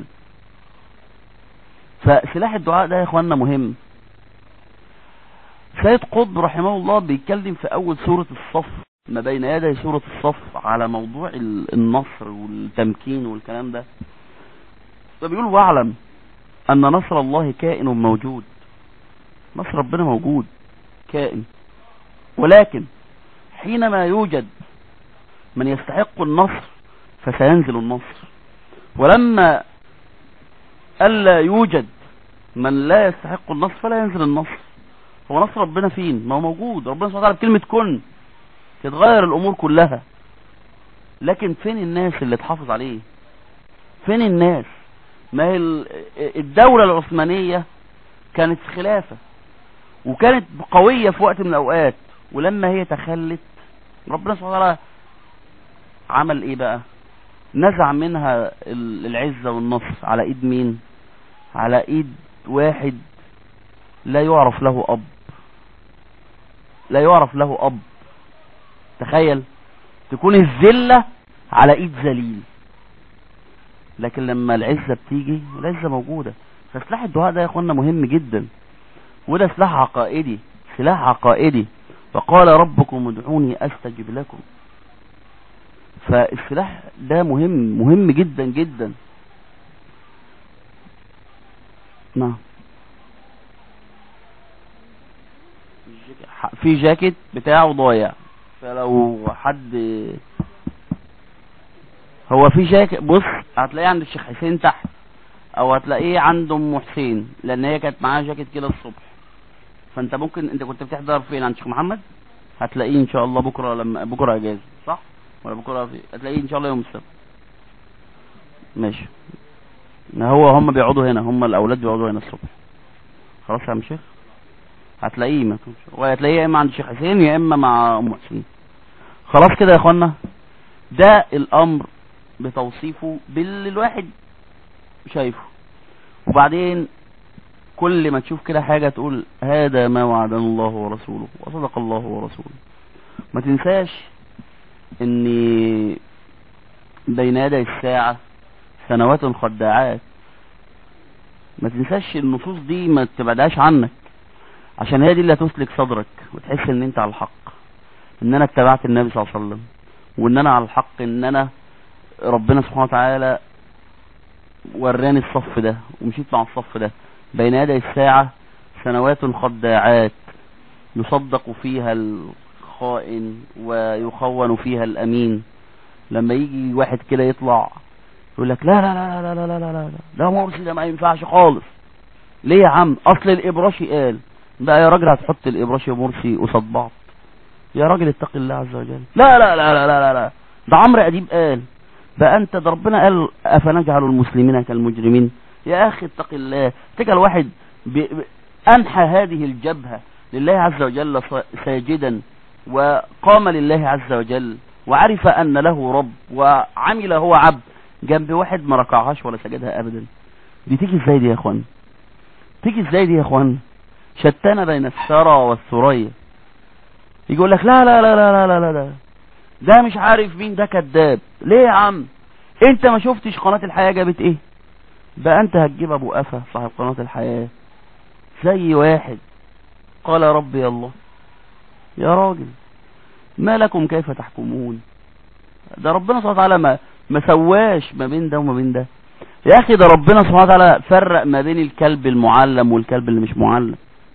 A: فسلاح الدعاء ده يا اخوانا مهم سيد قطب رحمه الله بيتكلم في اول سورة الصف ما بين يدي سورة الصف على موضوع ال- النصر والتمكين والكلام ده فبيقول واعلم ان نصر الله كائن موجود نصر ربنا موجود كائن ولكن حينما يوجد من يستحق النصر فسينزل النصر ولما ألا يوجد من لا يستحق النصر فلا ينزل النصر هو نصر ربنا فين ما هو موجود ربنا سبحانه وتعالى بكلمة كن تتغير الأمور كلها لكن فين الناس اللي تحافظ عليه فين الناس ما هي الدولة العثمانية كانت خلافة وكانت قوية في وقت من الأوقات ولما هي تخلت ربنا سبحانه وتعالى عمل ايه بقى نزع منها العزة والنصر على ايد مين على ايد واحد لا يعرف له اب لا يعرف له اب تخيل تكون الذلة على ايد ذليل لكن لما العزة بتيجي العزة موجودة فسلاح الدعاء ده يا اخوانا مهم جدا وده سلاح عقائدي سلاح عقائدي وقال ربكم ادعوني استجب لكم فالسلاح ده مهم مهم جدا جدا نعم في جاكيت بتاعه ضايع فلو حد هو في جاكيت بص هتلاقيه عند الشيخ حسين تحت او هتلاقيه عند ام حسين لان هي كانت معاها جاكيت كده الصبح فانت ممكن انت كنت بتحضر فين عند الشيخ محمد هتلاقيه ان شاء الله بكره لما بكره اجازه صح ولا بكره في هتلاقيه ان شاء الله يوم السبت ماشي ما هو هم بيقعدوا هنا هم الاولاد بيقعدوا هنا الصبح خلاص يا عم شيخ هتلاقيه ما وهتلاقيه يا اما عند الشيخ حسين يا اما مع ام حسين خلاص كده يا اخوانا ده الامر بتوصيفه باللي الواحد شايفه وبعدين كل ما تشوف كده حاجة تقول هذا ما وعدنا الله ورسوله وصدق الله ورسوله ما تنساش ان بين يدي الساعة سنوات خداعات ما تنساش النصوص دي ما تبعدهاش عنك عشان هي دي اللي هتسلك صدرك وتحس ان انت على الحق ان انا اتبعت النبي صلى الله عليه وسلم وان انا على الحق ان انا ربنا سبحانه وتعالى وراني الصف ده ومشيت مع الصف ده بين يدي الساعة سنوات خداعات يصدق فيها الخائن ويخون فيها الأمين لما يجي واحد كده يطلع يقول لك لا لا لا لا لا لا لا لا ده مرسي ده ما ينفعش خالص ليه يا عم اصل الابراشي قال بقى يا راجل هتحط الابراشي ومرسي قصاد بعض يا راجل اتق الله عز وجل لا لا لا لا لا لا, لا. ده عمرو اديب قال بقى انت ده ربنا قال افنجعل المسلمين كالمجرمين يا اخي اتق الله تجعل واحد انحى هذه الجبهة لله عز وجل ساجدا وقام لله عز وجل وعرف ان له رب وعمل هو عبد جنب واحد ما ركعهاش ولا سجدها ابدا دي تيجي ازاي دي يا اخوان تيجي ازاي دي يا اخوان شتانه بين الثرى والثريا يقول لك لا لا لا لا لا لا لا ده مش عارف مين ده كذاب ليه يا عم انت ما شفتش قناة الحياة جابت ايه بقى انت هتجيب ابو قفا صاحب قناة الحياة زي واحد قال ربي الله يا راجل ما لكم كيف تحكمون ده ربنا سبحانه وتعالى ما ما سواش ما بين ده وما بين ده يا اخي ده ربنا سبحانه وتعالى فرق ما بين الكلب المعلم والكلب اللي مش معلم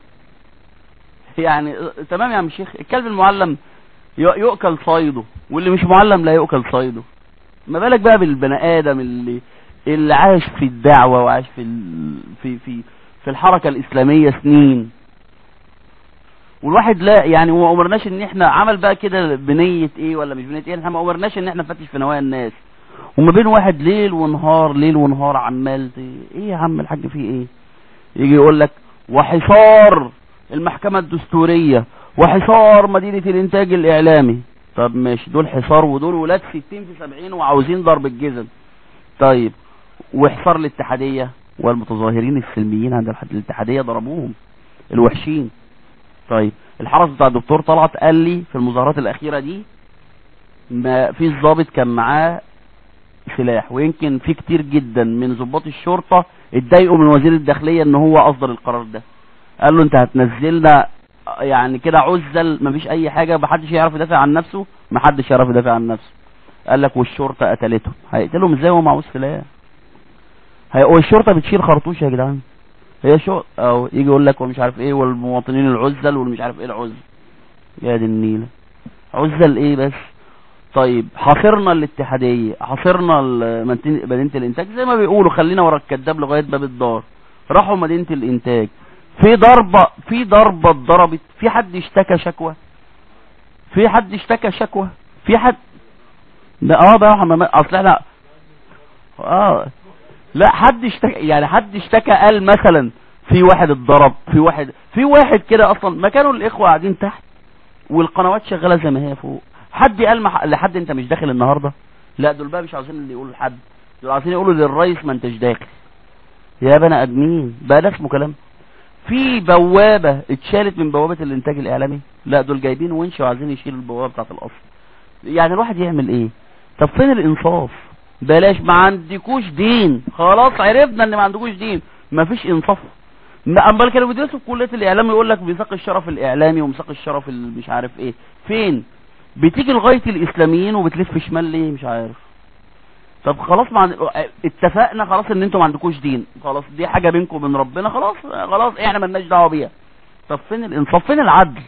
A: يعني تمام يا عم الشيخ الكلب المعلم يؤكل صيده واللي مش معلم لا يؤكل صيده ما بالك بقى بالبني ادم اللي اللي عاش في الدعوه وعاش في ال... في في في الحركه الاسلاميه سنين والواحد لا يعني وما امرناش ان احنا عمل بقى كده بنيه ايه ولا مش بنيه ايه احنا ما امرناش ان احنا نفتش في نوايا الناس وما بين واحد ليل ونهار ليل ونهار عمال ايه يا عم الحاج فيه ايه يجي يقول لك وحصار المحكمة الدستورية وحصار مدينة الانتاج الاعلامي طب ماشي دول حصار ودول ولاد 60 في 70 وعاوزين ضرب الجزم طيب وحصار الاتحادية والمتظاهرين السلميين عند الاتحادية ضربوهم الوحشين طيب الحرس بتاع الدكتور طلعت قال لي في المظاهرات الاخيرة دي ما في ضابط كان معاه سلاح ويمكن في كتير جدا من ضباط الشرطة اتضايقوا من وزير الداخلية ان هو اصدر القرار ده قال له انت هتنزلنا يعني كده عزل مفيش اي حاجة محدش يعرف يدافع عن نفسه محدش يعرف يدافع عن نفسه قال لك والشرطة قتلتهم هيقتلهم ازاي وهو معهوش سلاح هي والشرطة بتشيل خرطوش يا جدعان هي شو او يجي يقول لك ومش عارف ايه والمواطنين العزل والمش عارف ايه العزل يا دي النيلة عزل ايه بس طيب حاصرنا الاتحادية حاصرنا مدينة الانتاج زي ما بيقولوا خلينا ورا الكذاب لغاية باب الدار راحوا مدينة الانتاج في ضربة في ضربة اتضربت في حد اشتكى شكوى في حد اشتكى شكوى في حد ده اه بقى حمامات اصل احنا اه لا حد اشتكى يعني حد اشتكى قال مثلا في واحد اتضرب في واحد في واحد كده اصلا ما كانوا الاخوه قاعدين تحت والقنوات شغاله زي ما هي فوق حد قال مح... لحد انت مش داخل النهارده لا دول بقى مش عاوزين اللي يقولوا لحد دول عاوزين يقولوا للرئيس ما انتش داخل يا بني ادمين بقى ده اسمه كلام في بوابه اتشالت من بوابه الانتاج الاعلامي لا دول جايبين ونش وعايزين يشيلوا البوابه بتاعت الاصل يعني الواحد يعمل ايه طب فين الانصاف بلاش ما عندكوش دين خلاص عرفنا ان ما عندكوش دين ما فيش انصاف ما امال كانوا بيدرسوا في كليه الاعلام يقول لك ميثاق الشرف الاعلامي وميثاق الشرف ال- مش عارف ايه فين بتيجي لغايه الاسلاميين وبتلف شمال ليه مش عارف طب خلاص ما عند... اتفقنا خلاص ان انتوا ما عندكوش دين خلاص دي حاجه بينكم وبين ربنا خلاص خلاص احنا مالناش دعوه بيها طب فين الانصاف فين العدل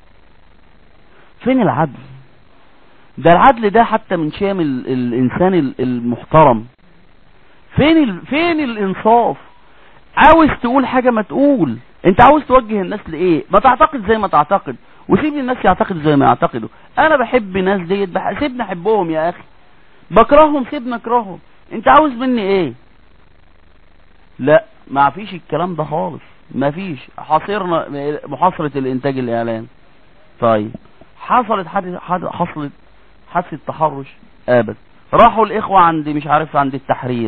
A: فين العدل ده العدل ده حتى من شام ال... الانسان ال- المحترم فين ال... فين الانصاف عاوز تقول حاجه ما تقول انت عاوز توجه الناس لايه ما تعتقد زي ما تعتقد وسيب الناس يعتقدوا زي ما يعتقدوا انا بحب ناس ديت بح... سيبني احبهم يا اخي بكرههم سيبني اكرههم انت عاوز مني ايه لا ما فيش الكلام ده خالص ما فيش حاصرنا محاصرة الانتاج الاعلامي طيب حصلت حد حد حصلت حادثة تحرش ابد راحوا الاخوة عند مش عارف عند التحرير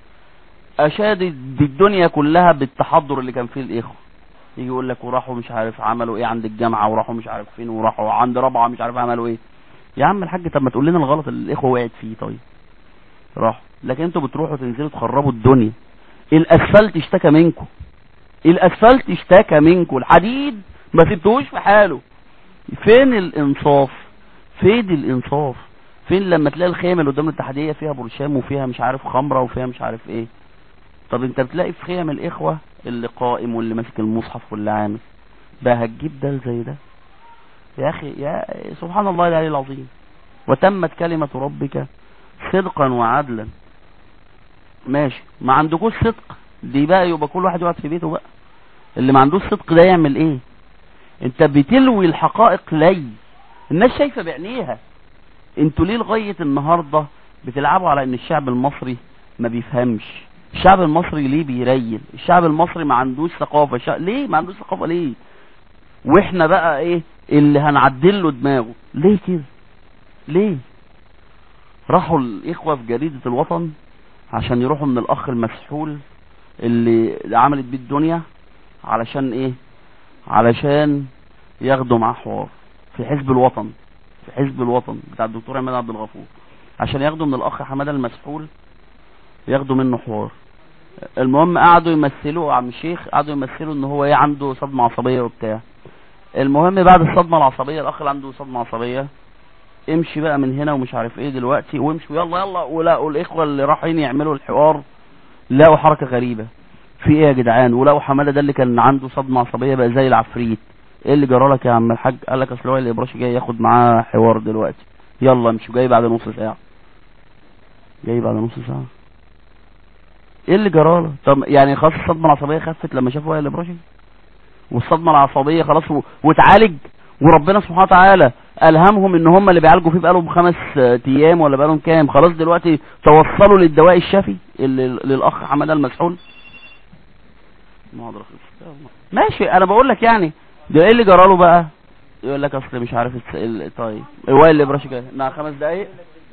A: اشادت الدنيا كلها بالتحضر اللي كان فيه الاخوة يجي يقول لك وراحوا مش عارف عملوا ايه عند الجامعة وراحوا مش عارف فين وراحوا عند رابعة مش عارف عملوا ايه يا عم الحاج طب ما تقول لنا الغلط اللي الاخوة وقعت فيه طيب راح لكن انتوا بتروحوا تنزلوا تخربوا الدنيا الاسفلت اشتكى منكم الاسفلت اشتكى منكم الحديد ما سبتوش في حاله فين الانصاف فين الانصاف فين لما تلاقي الخيمه اللي قدام الاتحاديه فيها برشام وفيها مش عارف خمره وفيها مش عارف ايه طب انت بتلاقي في خيم الاخوه اللي قائم واللي ماسك المصحف واللي عامل بقى هتجيب ده زي ده يا اخي يا سبحان الله العلي العظيم وتمت كلمه ربك صدقا وعدلا ماشي ما عندكوش صدق دي بقى يبقى كل واحد يقعد في بيته بقى اللي ما عندوش صدق ده يعمل ايه انت بتلوي الحقائق لي الناس شايفه بعينيها انتوا ليه لغايه النهارده بتلعبوا على ان الشعب المصري ما بيفهمش الشعب المصري ليه بيريل الشعب المصري ما عندوش ثقافه شا... ليه ما عندوش ثقافه ليه واحنا بقى ايه اللي هنعدل له دماغه ليه كده ليه راحوا الاخوه في جريده الوطن عشان يروحوا من الاخ المسحول اللي عملت بيه الدنيا علشان ايه علشان ياخدوا معاه حوار في حزب الوطن في حزب الوطن بتاع الدكتور عماد عبد الغفور عشان ياخدوا من الاخ حماده المسحول ياخدوا منه حوار المهم قعدوا يمثلوا عم الشيخ قعدوا يمثلوا ان هو ايه عنده صدمه عصبيه وبتاع المهم بعد الصدمه العصبيه الاخ اللي عنده صدمه عصبيه امشي بقى من هنا ومش عارف ايه دلوقتي وامشي يلا يلا ولقوا الاخوه اللي رايحين يعملوا الحوار لقوا حركه غريبه في ايه يا جدعان ولقوا حماده ده اللي كان عنده صدمه عصبيه بقى زي العفريت ايه اللي جرى لك يا عم الحاج قال لك اصل هو الابراشي جاي ياخد معاه حوار دلوقتي يلا امشي جاي بعد نص ساعه جاي بعد نص ساعه ايه اللي جرى له طب يعني خلاص الصدمه العصبيه خفت لما شافوا وائل الابراشي والصدمه العصبيه خلاص و... واتعالج وربنا سبحانه وتعالى الهمهم ان هم اللي بيعالجوا فيه بقالهم خمس ايام ولا بقالهم كام خلاص دلوقتي توصلوا للدواء الشافي اللي للاخ حماده المسحول محاضره ماشي انا بقول لك يعني ده ايه اللي جرى له بقى يقول لك اصل مش عارف الس... ال... طيب وائل الابراشي جاي مع خمس دقايق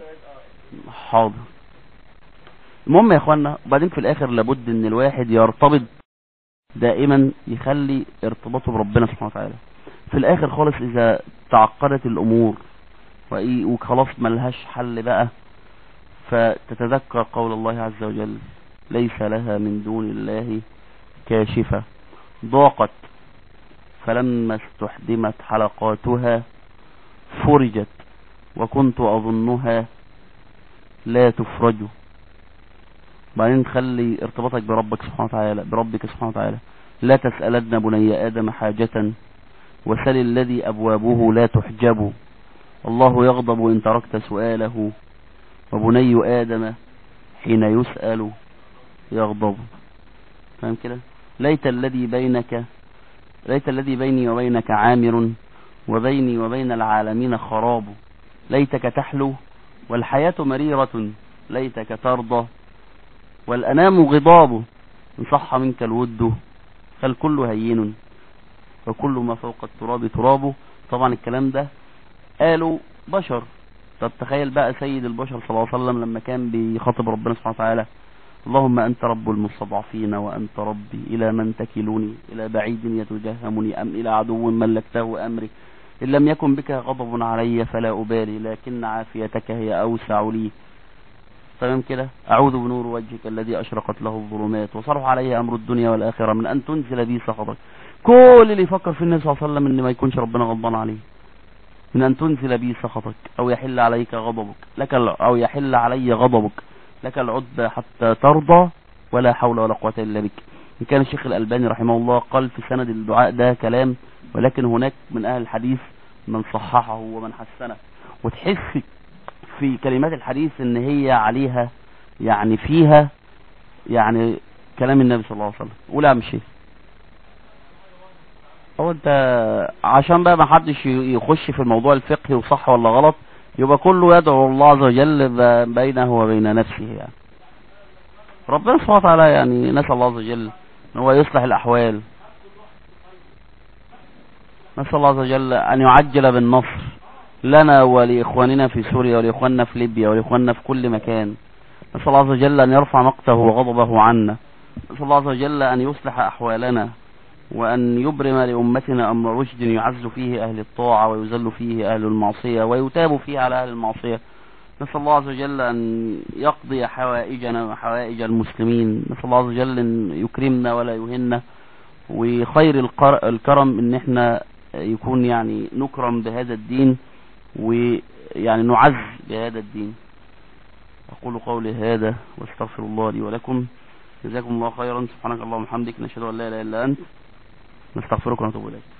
A: حاضر المهم يا اخوانا وبعدين في الاخر لابد ان الواحد يرتبط دائما يخلي ارتباطه بربنا سبحانه وتعالى في الاخر خالص اذا تعقدت الامور وإيه وخلاص ملهاش حل بقى فتتذكر قول الله عز وجل ليس لها من دون الله كاشفة ضاقت فلما استحدمت حلقاتها فرجت وكنت اظنها لا تفرج بعدين تخلي ارتباطك بربك سبحانه وتعالى بربك سبحانه وتعالى لا تسألن بني آدم حاجة وسل الذي أبوابه لا تحجب الله يغضب إن تركت سؤاله وبني آدم حين يسأل يغضب فاهم كده ليت الذي بينك ليت الذي بيني وبينك عامر وبيني وبين العالمين خراب ليتك تحلو والحياة مريرة ليتك ترضى والأنام غضاب إن صح منك الود فالكل هين وكل ما فوق التراب ترابه طبعا الكلام ده قالوا بشر طب تخيل بقى سيد البشر صلى الله عليه وسلم لما كان بيخاطب ربنا سبحانه وتعالى اللهم أنت رب المستضعفين وأنت ربي إلى من تكلني إلى بعيد يتجهمني أم إلى عدو ملكته أمري إن لم يكن بك غضب علي فلا أبالي لكن عافيتك هي أوسع لي تمام كده أعوذ بنور وجهك الذي أشرقت له الظلمات وصرف عليه أمر الدنيا والآخرة من أن تنزل بي سخطك كل اللي يفكر في النبي صلى الله عليه وسلم إن ما يكونش ربنا غضبان عليه من أن تنزل بي سخطك أو يحل عليك غضبك لك أو يحل علي غضبك لك العتبى حتى ترضى ولا حول ولا قوة إلا بك إن كان الشيخ الألباني رحمه الله قال في سند الدعاء ده كلام ولكن هناك من أهل الحديث من صححه ومن حسنه وتحس في كلمات الحديث ان هي عليها يعني فيها يعني كلام النبي صلى الله عليه وسلم قول يا شيخ هو انت عشان بقى ما حدش يخش في الموضوع الفقهي وصح ولا غلط يبقى كله يدعو الله عز وجل بينه وبين نفسه يعني ربنا سبحانه وتعالى يعني نسأل الله عز وجل ان هو يصلح الاحوال نسأل الله عز وجل ان يعجل بالنصر لنا ولإخواننا في سوريا ولإخواننا في ليبيا ولإخواننا في كل مكان نسأل الله عز وجل أن يرفع مقته وغضبه عنا نسأل الله عز وجل أن يصلح أحوالنا وأن يبرم لأمتنا أمر رشد يعز فيه أهل الطاعة ويذل فيه أهل المعصية ويتاب فيه على أهل المعصية نسأل الله عز وجل أن يقضي حوائجنا وحوائج المسلمين نسأل الله عز وجل أن يكرمنا ولا يهنا وخير الكرم أن احنا يكون يعني نكرم بهذا الدين ويعني نعز بهذا الدين أقول قولي هذا واستغفر الله لي ولكم جزاكم الله خيرا سبحانك اللهم وبحمدك نشهد أن لا إله إلا أنت نستغفرك ونتوب إليك